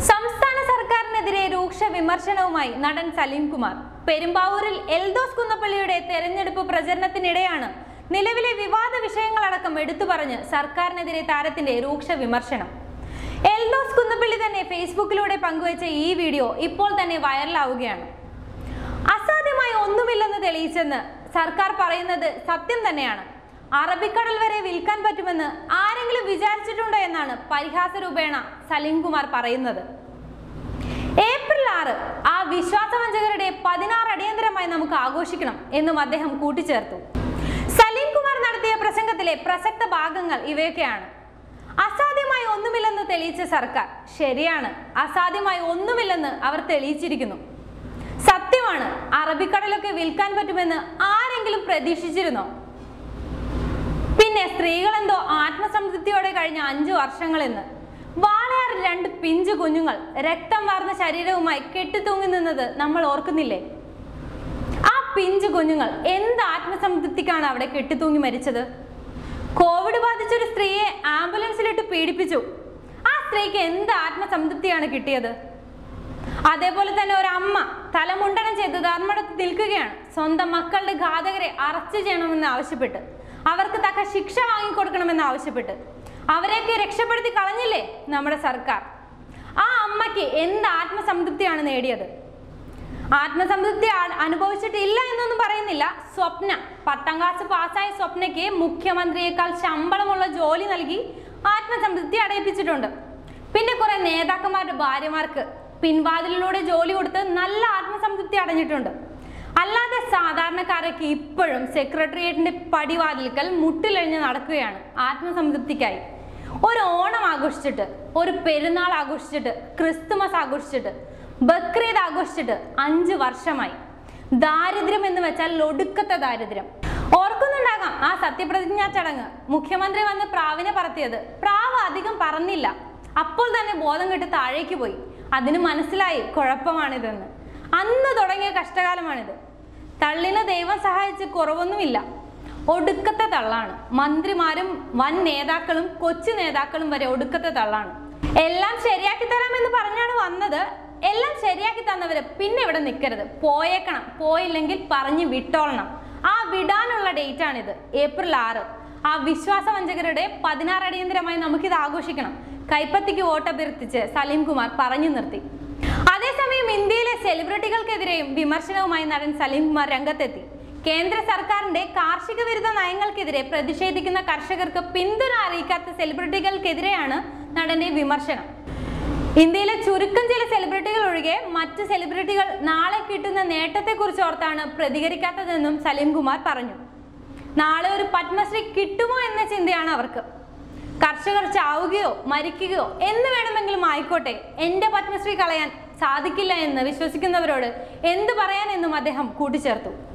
സംസ്ഥാന സർക്കാരിനെതിരെ രൂക്ഷ വിമർശനവുമായി നടൻ സലീം കുമാർ പെരുമ്പാവൂരിൽ എൽദോസ് കുന്നപ്പള്ളിയുടെ തെരഞ്ഞെടുപ്പ് പ്രചരണത്തിനിടെയാണ് നിലവിലെ വിവാദ വിഷയങ്ങളടക്കം എടുത്തു പറഞ്ഞ് സർക്കാരിനെതിരെ താരത്തിന്റെ രൂക്ഷ വിമർശനം എൽദോസ് കുന്നപ്പള്ളി തന്നെ ഫേസ്ബുക്കിലൂടെ പങ്കുവച്ച ഈ വീഡിയോ ഇപ്പോൾ തന്നെ വൈറലാവുകയാണ് അസാധ്യമായി ഒന്നുമില്ലെന്ന് തെളിയിച്ചെന്ന് സർക്കാർ പറയുന്നത് സത്യം തന്നെയാണ് അറബിക്കടൽ വരെ വിൽക്കാൻ പറ്റുമെന്ന് ആരെങ്കിലും വിചാരിച്ചിട്ടുണ്ടോ എന്നാണ് പരിഹാസ രൂപേണ സലീം കുമാർ പറയുന്നത് ഏപ്രിൽ ആറ് ആ വിശ്വാസവഞ്ചകരുടെ പതിനാറ് അടിയന്തരമായി നമുക്ക് ആഘോഷിക്കണം എന്നും അദ്ദേഹം കൂട്ടിച്ചേർത്തു സലീം കുമാർ നടത്തിയ പ്രസംഗത്തിലെ പ്രസക്ത ഭാഗങ്ങൾ ഇവയൊക്കെയാണ് അസാധ്യമായി ഒന്നുമില്ലെന്ന് തെളിയിച്ച സർക്കാർ ശരിയാണ് അസാധ്യമായി ഒന്നുമില്ലെന്ന് അവർ തെളിയിച്ചിരിക്കുന്നു സത്യമാണ് അറബിക്കടലൊക്കെ വിൽക്കാൻ പറ്റുമെന്ന് ആരെങ്കിലും പ്രതീക്ഷിച്ചിരുന്നോ പിന്നെ സ്ത്രീകളെന്തോ ആത്മസംതൃപ്തിയോടെ കഴിഞ്ഞ അഞ്ചു വർഷങ്ങളെന്ന് വാളയാറിൽ രണ്ട് പിഞ്ചു കുഞ്ഞുങ്ങൾ രക്തം വാർന്ന ശരീരവുമായി കെട്ടിത്തൂങ്ങി നിന്നത് നമ്മൾ ഓർക്കുന്നില്ലേ ആ പിഞ്ചു കുഞ്ഞുങ്ങൾ എന്ത് ആത്മസംതൃപ്തിക്കാണ് അവിടെ കെട്ടിത്തൂങ്ങി മരിച്ചത് കോവിഡ് ബാധിച്ചൊരു സ്ത്രീയെ ആംബുലൻസിലിട്ട് പീഡിപ്പിച്ചു ആ സ്ത്രീക്ക് എന്ത് ആത്മസംതൃപ്തിയാണ് കിട്ടിയത് അതേപോലെ തന്നെ ഒരു അമ്മ തലമുണ്ടനം ചെയ്ത് ധർമ്മടത്ത് നിൽക്കുകയാണ് സ്വന്തം മക്കളുടെ ഘാതകരെ അറസ്റ്റ് ചെയ്യണമെന്ന് ആവശ്യപ്പെട്ട് അവർക്ക് തക്ക ശിക്ഷ വാങ്ങിക്കൊടുക്കണമെന്ന് ആവശ്യപ്പെട്ട് അവരെയൊക്കെ രക്ഷപ്പെടുത്തി കളഞ്ഞില്ലേ നമ്മുടെ സർക്കാർ ആ അമ്മയ്ക്ക് എന്ത് ആത്മസംതൃപ്തിയാണ് നേടിയത് ആത്മസംതൃപ്തി ആ- അനുഭവിച്ചിട്ടില്ല എന്നൊന്നും പറയുന്നില്ല സ്വപ്ന പത്താം ക്ലാസ് പാസ്സായ സ്വപ്നയ്ക്ക് മുഖ്യമന്ത്രിയേക്കാൾ ശമ്പളമുള്ള ജോലി നൽകി ആത്മസംതൃപ്തി അടയിപ്പിച്ചിട്ടുണ്ട് പിന്നെ കുറെ നേതാക്കന്മാരുടെ ഭാര്യമാർക്ക് പിൻവാതിലിലൂടെ ജോലി കൊടുത്ത് നല്ല ആത്മസംതൃപ്തി അടഞ്ഞിട്ടുണ്ട് അല്ലാതെ സാധാരണക്കാരൊക്കെ ഇപ്പോഴും സെക്രട്ടേറിയറ്റിന്റെ പടിവാതിൽക്കൽ മുട്ടിലഴിഞ്ഞ് നടക്കുകയാണ് ആത്മസംതൃപ്തിക്കായി ഒരു ഓണം ആഘോഷിച്ചിട്ട് ഒരു പെരുന്നാൾ ആഘോഷിച്ചിട്ട് ക്രിസ്തുമസ് ആഘോഷിച്ചിട്ട് ബക്രീദ് ആഘോഷിച്ചിട്ട് അഞ്ച് വർഷമായി ദാരിദ്ര്യം എന്ന് വെച്ചാൽ ഒടുക്കത്തെ ദാരിദ്ര്യം ഓർക്കുന്നുണ്ടാകാം ആ സത്യപ്രതിജ്ഞാ ചടങ്ങ് മുഖ്യമന്ത്രി വന്ന് പ്രാവിനെ പറത്തിയത് പ്രാവ് അധികം പറന്നില്ല അപ്പോൾ തന്നെ ബോധം കെട്ട് താഴേക്ക് പോയി അതിന് മനസ്സിലായി കുഴപ്പമാണിതെന്ന് അന്ന് തുടങ്ങിയ കഷ്ടകാലമാണിത് തള്ളിന് ദൈവം സഹായിച്ച് കുറവൊന്നുമില്ല ഒടുക്കത്തെ തള്ളാണ് മന്ത്രിമാരും വൻ നേതാക്കളും കൊച്ചു നേതാക്കളും വരെ ഒടുക്കത്തെ തള്ളാണ് എല്ലാം ശരിയാക്കി തരാമെന്ന് പറഞ്ഞാണ് വന്നത് എല്ലാം ശരിയാക്കി തന്നവര് പിന്നെ ഇവിടെ നിൽക്കരുത് പോയേക്കണം പോയില്ലെങ്കിൽ പറഞ്ഞ് വിട്ടോളണം ആ വിടാനുള്ള ഡേറ്റ് ആണിത് ഏപ്രിൽ ആറ് ആ വിശ്വാസവഞ്ചകരുടെ പതിനാറ് അടിയന്തരമായി നമുക്കിത് ആഘോഷിക്കണം കൈപ്പത്തിക്ക് വോട്ടഭ്യർത്ഥിച്ച് സലീം കുമാർ പറഞ്ഞു നിർത്തി അതേസമയം ഇന്ത്യയിലെ സെലിബ്രിറ്റികൾക്കെതിരെയും വിമർശനവുമായി നടൻ സലീം കുമാർ രംഗത്തെത്തി കേന്ദ്ര സർക്കാരിന്റെ കാർഷിക വിരുദ്ധ നയങ്ങൾക്കെതിരെ പ്രതിഷേധിക്കുന്ന കർഷകർക്ക് പിന്തുണ അറിയിക്കാത്ത സെലിബ്രിറ്റികൾക്കെതിരെയാണ് നടന്റെ വിമർശനം ഇന്ത്യയിലെ ചുരുക്കം ചില സെലിബ്രിറ്റികൾ ഒഴികെ മറ്റ് സെലിബ്രിറ്റികൾ നാളെ കിട്ടുന്ന നേട്ടത്തെക്കുറിച്ച് ഓർത്താണ് പ്രതികരിക്കാത്തതെന്നും സലീം കുമാർ പറഞ്ഞു നാളെ ഒരു പത്മശ്രീ കിട്ടുമോ എന്ന ചിന്തയാണ് അവർക്ക് കർഷകർ ചാവുകയോ മരിക്കുകയോ എന്ന് വേണമെങ്കിലും ആയിക്കോട്ടെ എന്റെ പത്മശ്രീ കളയാൻ സാധിക്കില്ല എന്ന് വിശ്വസിക്കുന്നവരോട് എന്ത് പറയാനെന്നും അദ്ദേഹം കൂട്ടിച്ചേർത്തു